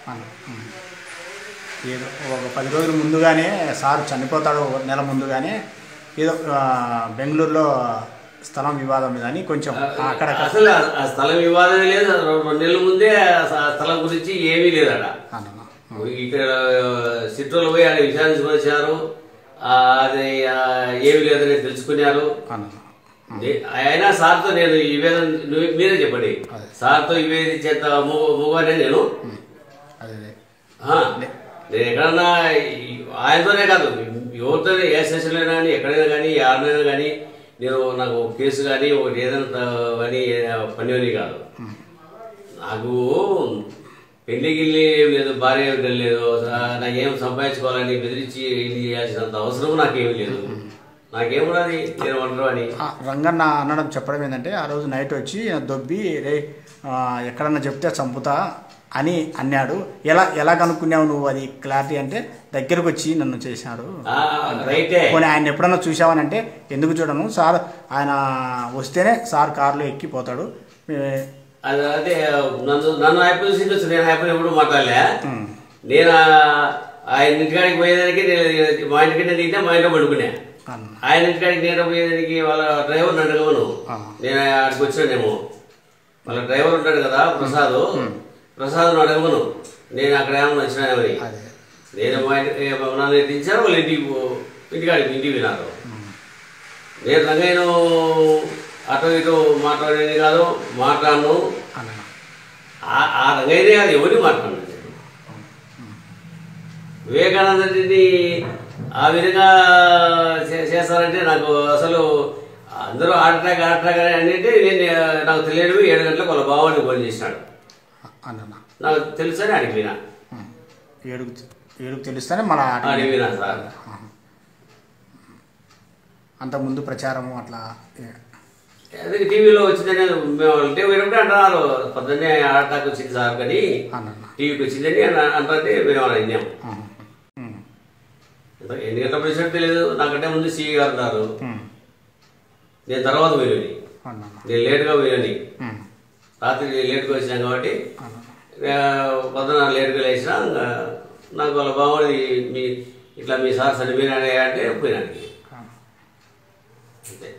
అన్న ఉమ్. ఏదో ఒక పది రోజుల ముందుగానే సార్ చనిపోతాడు ఒక నెల ముందుగానే ఏదో ఆ, బెంగళూరులో స్థలం వివాదం మీద అని కొంచెం అక్కడక్కడ అసలు ఆ- ఆ స్థలం వివాదమే లేదు అసలు రెండు నెలల ముందే ఆ స- స్థలం గురించి ఏమీ లేదట అన్న ఇక్కడ సిట్రోలు పోయి ఆడ విచారించుకొని వచ్చారు ఆ, అది ఆ, ఏమీ లేదని తెలుసుకున్నారు అన్న నే- అయినా సార్తో నేను నివేదన నువ్వు- మీరే చెప్పండి అదే. సార్తో నివేదించేంత మూవనే నేను అదే అదే ఆ, నేను ఎక్కడన్నా ఈ- ఆయనతోనే కాదు ఎవరితోనే ఏ స్టేషన్లో కానీ ఎక్కడైనా కానీ ఎవరినైనా కానీ నేను నాకు ఒక కేసు కానీ ఒకటి ఏదైనా త- కానీ ఏ- పని అని కాదు నాకు పెళ్లి గిల్లి ఏం లేదు భార్య ఏం లేదు ఆ, నాకేం సంపాదించుకోవాలని బెదిరించి ఇది చేయాల్సినంత అవసరం నాకేమీ లేదు నాకేమున్నది నేను వండరు అని ఆ, రంగన్న అనడం చెప్పడం ఏంటంటే ఆ రోజు నైట్ వచ్చి దొబ్బి రే ఆ, ఎక్కడన్నా చెప్తే చంపుతా అని అన్నాడు ఎలా ఎలా కనుక్కున్నావు నువ్వు అది క్లారిటీ అంటే దగ్గరకు వచ్చి నన్ను చేశాడు ఆ, రైటే పోనీ ఆయన ఎప్పుడన్నా చూసావని అంటే ఎందుకు చూడను సార్ ఆయన వస్తేనే సార్ కారులో ఎక్కిపోతాడు ఏ- అది అదే నన్ను నన్ను హ్యాపీ సింగర్స్ నేను హ్యాపీ ఎప్పుడు మాట్లాడలే ఉమ్, నేను ఆ- ఆయన ఇంటికాడికి పోయేదానికి నేను మా ఇంటికి నేను దిగితే మా ఇంట్లో పడుకునే అన్న ఆయన ఇంటికాడికి నేను పోయేదానికి వాళ్ళ డ్రైవర్ అడగమను ఆ. నేను అక్కడికి వచ్చినానేమో వాళ్ళ డ్రైవర్ ఉంటాడు కదా ప్రసాద్ ప్రసాద్ అడగమను నేను అక్కడ ఏమన్నా వచ్చినానేమని అదే నేను మా ఇంటికి నన్ను దించారు వాళ్ళు ఇంటికి పో- ఇంటికాడికి ఇంటికి వినారు నేను రంగయ్యను అటు ఇటు మాట్లాడేది కాదు మాట్లాడను అన్న ఆ- ఆ రంగయ్యనే కాదు ఎవరిని మాట్లాడను నేను. వివేకానంద రెడ్డిని ఆ విధంగా చే- చేస్తారంటే నాకు అసలు అందరూ హార్ట్ అటాక్ హార్ట్ అటాక్ అని అంటే నేను నాకు తెలియనివి ఏడు గంటలకు వాళ్ళ బావాన్ని ఫోన్ చేసినాడు అన్న నాకు తెలుసని అడిగినా ఏడుగు ఏడుగు తెలిస్తేనే మన అడిగినా సార్ అంతకుముందు ప్రచారము అట్లా ఏ- అదే టీవీలో వచ్చిందని మేము టీవీ వినప్పుడు అంటున్నారు పొద్దున్నే హార్ట్ అటాక్ వచ్చింది సార్ కానీ అన్న టీవీకి వచ్చిందని అన్న- అంటే మేము విన్నాం ఉమ్, ఉమ్, ఎన్ని గంటల ప్రెసిడెంట్ తెలియదు నాకంటే ముందు సిఈ గారు ఉన్నారు ఉమ్, నేను తర్వాత పోయినని అన్న నేను లేట్గా పోయినని ఉమ్, రాత్రి లేట్గా వచ్చినాం కాబట్టి అన్న ఆ, పొద్దున లేట్గా లేచిన ఇంకా నాకు వాళ్ళ బాగుంది మీ ఇట్లా మీ సార్ చనిపోయినాడే అంటే పోయినానికి అన్న. అంతే